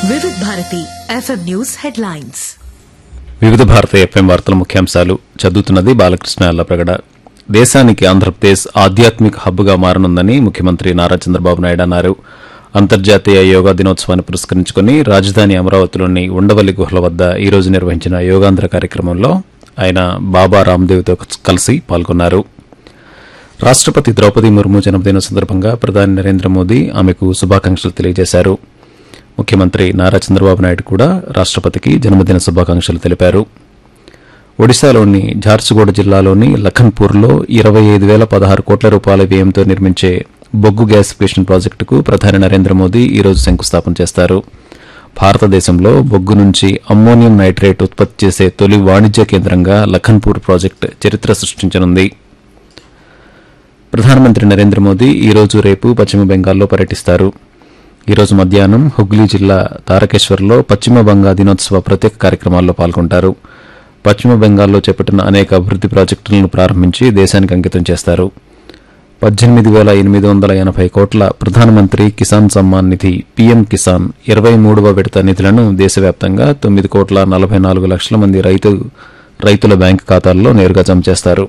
వివిధ Bharati FM news headlines వివిధ భారత ఎఫ్ఎం వార్తల ముఖ్యాంశాలు చదువుతున్నది బాలకృష్ణ అల్లప్రగడ దేశానికి ఆంధ్రప్రదేశ్ ఆధ్యాత్మిక హబ్గా మారనుందని ముఖ్యమంత్రి నారా చంద్రబాబు నాయుడు అన్నారు అంతర్జాతీయ యోగా దినోత్సవాన్ని పురస్కరించుకుని రాజధాని అమరావతిలోని ఉండవల్లి గుహల వద్ద ఈ రోజు నిర్వహించిన యోగాంధ్ర కార్యక్రమంలో ఆయన బాబా రామ్దేవ్తో కలిసి పాల్గొన్నారు రాష్టపతి ద్రౌపది ముర్ము జన్మదిన సందర్భంగా ప్రధాని నరేంద్ర మోదీ ఆమెకు శుభాకాంక్షలు తెలియజేశారు ముఖ్యమంత్రి నారా చంద్రబాబు నాయుడు కూడా రాష్టపతికి జన్మదిన శుభాకాంక్షలు తెలిపారు ఒడిశాలోని ఝార్సుగూడ జిల్లాలోని లఖన్పూర్లో ఇరవై ఐదు వేల పదహారు కోట్ల రూపాయల వ్యయంతో నిర్మించే బొగ్గు గ్యాసిఫికేషన్ ప్రాజెక్టుకు ప్రధాని నరేంద్ర మోదీ ఈ రోజు శంకుస్థాపన చేస్తారు భారతదేశంలో బొగ్గు నుంచి అమ్మోనియం నైట్రేట్ ఉత్పత్తి చేసే తొలి వాణిజ్య కేంద్రంగా లఖన్పూర్ ప్రాజెక్టు చరిత్ర సృష్టించనుంది ప్రధానమంత్రి నరేంద్ర మోదీ ఈ రోజు రేపు పశ్చిమ బెంగాల్లో పర్యటిస్తారు ఈ రోజు మధ్యాహ్నం హుగ్లీ జిల్లా తారకేశ్వర్లో పశ్చిమ బంగా దినోత్సవ ప్రత్యేక కార్యక్రమాల్లో పాల్గొంటారు పశ్చిమ బెంగాల్లో చేపట్టిన అనేక అభివృద్ది ప్రాజెక్టులను ప్రారంభించి దేశానికి అంకితం చేస్తారు పద్దెనిమిది వేల ఎనిమిది వందల ఎనభై కోట్ల ప్రధానమంత్రి కిసాన్ సమ్మాన్ నిధి పీఎం కిసాన్ ఇరవై మూడవ విడత నిధులను దేశవ్యాప్తంగా తొమ్మిది కోట్ల నలభై నాలుగు లక్షల మంది రైతు రైతుల బ్యాంకు ఖాతాల్లో నేరుగా జమ చేస్తారు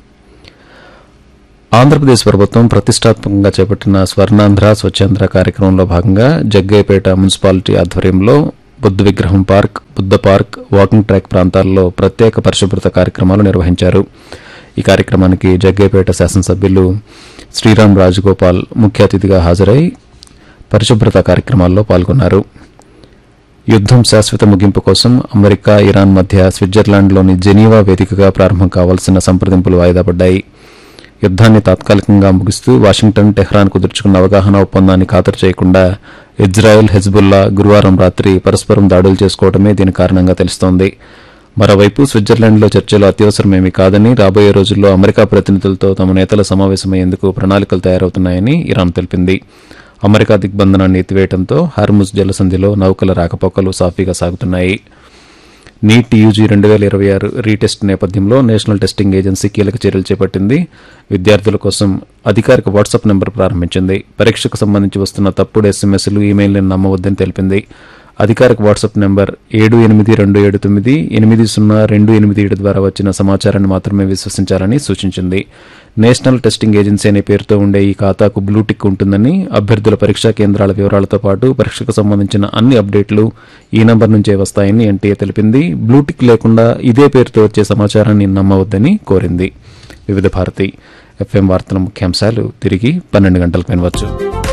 ఆంధ్రప్రదేశ్ ప్రభుత్వం ప్రతిష్టాత్మకంగా చేపట్టిన స్వర్ణాంధ్ర స్వచ్ఛాంధ్ర కార్యక్రమంలో భాగంగా జగ్గయ్యపేట మున్సిపాలిటీ ఆధ్వర్యంలో బుద్ధ విగ్రహం park Buddha park walking track ప్రాంతాల్లో ప్రత్యేక పరిశుభ్రత కార్యక్రమాలు నిర్వహించారు ఈ కార్యక్రమానికి జగ్గయ్యపేట శాసనసభ్యులు శ్రీరామ్ రాజగోపాల్ ముఖ్య అతిథిగా హాజరై పరిశుభ్రత కార్యక్రమాల్లో పాల్గొన్నారు యుద్దం శాశ్వత ముగింపు కోసం అమెరికా ఇరాన్ మధ్య స్విట్జర్లాండ్లోని జెనీవా వేదికగా ప్రారంభం కావాల్సిన సంప్రదింపులు వాయిదా పడ్డాయి యుద్దాన్ని తాత్కాలికంగా ముగిస్తూ వాషింగ్టన్ టెహ్రాన్ కుదుర్చుకున్న అవగాహన ఒప్పందాన్ని ఖాతరు చేయకుండా ఇజ్రాయెల్ హెజ్బుల్లా గురువారం రాత్రి పరస్పరం దాడులు చేసుకోవడమే దీని కారణంగా తెలుస్తోంది మరోవైపు స్విట్జర్లాండ్లో చర్చలు అత్యవసరమేమీ కాదని రాబోయే రోజుల్లో అమెరికా ప్రతినిధులతో తమ నేతలు సమావేశమయ్యేందుకు ప్రణాళికలు తయారవుతున్నాయని ఇరాన్ తెలిపింది అమెరికా దిగ్బంధనాన్ని ఎత్తివేయడంతో హార్ముజ్ జలసంధిలో నౌకల రాకపోకలు సాఫీగా సాగుతున్నాయి నీట్ యూజీ రెండు వేల ఇరవై ఆరు రీటెస్ట్ నేపథ్యంలో నేషనల్ టెస్టింగ్ ఏజెన్సీ కీలక చర్యలు చేపట్టింది విద్యార్థుల కోసం అధికారిక వాట్సాప్ నెంబర్ ప్రారంభించింది పరీక్షకు సంబంధించి వస్తున్న తప్పుడు ఎస్ఎంఎస్లు ఈమెయిల్ని నమ్మవద్దని తెలిపింది అధికారిక వాట్సాప్ నెంబర్ ఏడు ఎనిమిది రెండు ఏడు తొమ్మిది ఎనిమిది సున్నా రెండు ఎనిమిది ఏడు ద్వారా వచ్చిన సమాచారాన్ని మాత్రమే విశ్వసించాలని సూచించింది నేషనల్ టెస్టింగ్ ఏజెన్సీ అనే పేరుతో ఉండే ఈ ఖాతాకు బ్లూటిక్ ఉంటుందని అభ్యర్థుల పరీక్షా కేంద్రాల వివరాలతో పాటు పరీక్షకు సంబంధించిన అన్ని అప్డేట్లు ఈ నంబర్ నుంచే వస్తాయని ఎన్టీఏ తెలిపింది బ్లూటిక్ లేకుండా ఇదే పేరుతో వచ్చే సమాచారాన్ని నమ్మవద్దని కోరింది వివిధ భారతి ఎఫ్ఎం వార్తల ముఖ్యాంశాలు తిరిగి పన్నెండు గంటలకు వినవచ్చు